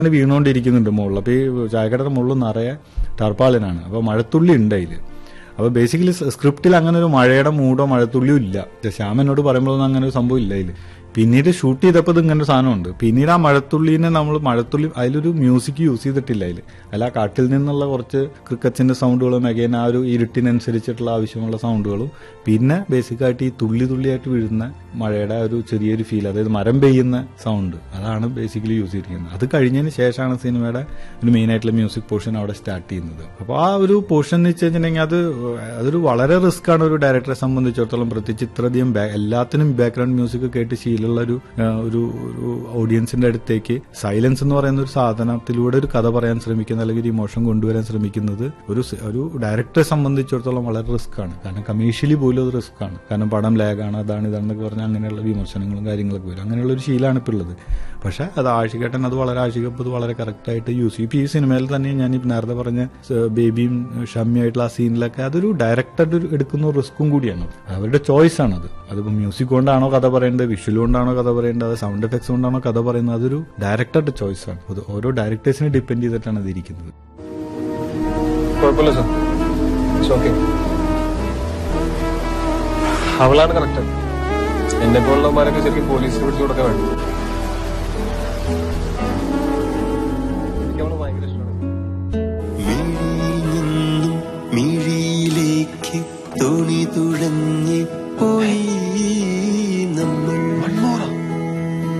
അങ്ങനെ വീണുകൊണ്ടിരിക്കുന്നുണ്ട് മുകളിൽ അപ്പോൾ ഈ ചായക്കടയുടെ മുകളിൽ നിറയെ ടർപ്പാളിനാണ് അപ്പോൾ മഴത്തുള്ളി ഉണ്ട് അതിൽ അപ്പോൾ ബേസിക്കലി സ്ക്രിപ്റ്റിൽ അങ്ങനെ ഒരു മഴയുടെ മൂടോ മഴത്തുള്ളിയോ ഇല്ല ശ്യാം എന്നോട് പറയുമ്പോഴൊന്നും അങ്ങനെ ഒരു സംഭവം ഇല്ല അതിൽ പിന്നീട് ഷൂട്ട് ചെയ്തപ്പോൾ ഇത് ഇങ്ങനെ ഒരു സാധനമുണ്ട് പിന്നീട് ആ മഴത്തുള്ളിനെ നമ്മൾ മഴത്തുള്ളി അതിലൊരു മ്യൂസിക് യൂസ് ചെയ്തിട്ടില്ല അതിൽ അല്ല ആ കാട്ടിൽ നിന്നുള്ള കുറച്ച് ക്രിക്കറ്റിന്റെ സൗണ്ടുകളും അഗൈൻ ആ ഒരു ഇരുട്ടിനനുസരിച്ചിട്ടുള്ള ആവശ്യമുള്ള സൗണ്ടുകളും പിന്നെ ബേസിക്കായിട്ട് ഈ തുള്ളി തുള്ളിയായിട്ട് വീഴുന്ന മഴയുടെ ആ ഒരു ചെറിയൊരു ഫീൽ അതായത് മരം പെയ്യുന്ന സൗണ്ട് അതാണ് ബേസിക്കലി യൂസ് ചെയ്തിരിക്കുന്നത് അത് കഴിഞ്ഞതിന് ശേഷമാണ് സിനിമയുടെ ഒരു മെയിൻ ആയിട്ടുള്ള മ്യൂസിക് പോർഷൻ അവിടെ സ്റ്റാർട്ട് ചെയ്യുന്നത് അപ്പോൾ ആ ഒരു പോർഷൻ എന്ന് വെച്ച് കഴിഞ്ഞിട്ടുണ്ടെങ്കിൽ അത് അതൊരു വളരെ റിസ്ക് ആണ് ഒരു ഡയറക്ടറെ സംബന്ധിച്ചിടത്തോളം പ്രത്യേകിച്ച് ഇത്രയധികം ബാ- എല്ലാത്തിനും ബാക്ക്ഗ്രൗണ്ട് മ്യൂസിക് കേട്ട് ശീലമുള്ള ഒരു ആ, ഒരു ഒരു ഓഡിയൻസിന്റെ അടുത്തേക്ക് സൈലൻസ് എന്ന് പറയുന്ന ഒരു സാധനത്തിലൂടെ ഒരു കഥ പറയാൻ ശ്രമിക്കുന്ന അല്ലെങ്കിൽ ഒരു ഇമോഷൻ കൊണ്ടുവരാൻ ശ്രമിക്കുന്നത് ഒരു സ- ഒരു ഡയറക്ടറെ സംബന്ധിച്ചിടത്തോളം വളരെ റിസ്ക് ആണ് കാരണം കമേഴ്ഷ്യലി പോലും അത് റിസ്ക് ആണ് കാരണം പടം ലാഗാണ് അതാണ് ഇതാണെന്നൊക്കെ പറഞ്ഞാൽ അങ്ങനെയുള്ള വിമർശനങ്ങളും കാര്യങ്ങളൊക്കെ വരും അങ്ങനെയുള്ള ഒരു ശീലമാണ് ഇപ്പോൾ ഉള്ളത് പക്ഷെ അത് ആഷികേട്ടൻ അത് വളരെ ആഷികപ്പ് അത് വളരെ കറക്റ്റായിട്ട് യൂസ് ചെയ്യും ഇപ്പൊ ഈ സിനിമയിൽ തന്നെ ഞാൻ ഈ നേരത്തെ പറഞ്ഞ സ- ബേബിയും ഷമ്മിയായിട്ടുള്ള ആ സീനിലൊക്കെ അതൊരു ഡയറക്ടർ എടുക്കുന്ന റിസ്ക്കും കൂടിയാണ് അവരുടെ ചോയ്സ് ആണത് അതിപ്പോ മ്യൂസിക് കൊണ്ടാണോ കഥ പറയേണ്ടത് വിഷ്വൽ കൊണ്ടാണോ കഥ പറയേണ്ടത് അത് സൗണ്ട് എഫക്ട്സ് കൊണ്ടാണോ കഥ പറയുന്നത് അതൊരു ഡയറക്ടറുടെ ചോയ്സ് ആണ് അത് ഓരോ ഡയറക്ടേഴ്സിനെ ഡിപ്പെൻഡ് ചെയ്തിട്ടാണ് അത് ഇരിക്കുന്നത് കുഴപ്പമില്ല സാർ ഇറ്റ്സ് ഓക്കെ അവളാണ് കറക്റ്റ് എന്നെ പോലുള്ളവന്മാരൊക്കെ ശരിക്കും പോലീസിനെ പിടിച്ചു കൊടുക്കാൻ വേണ്ടി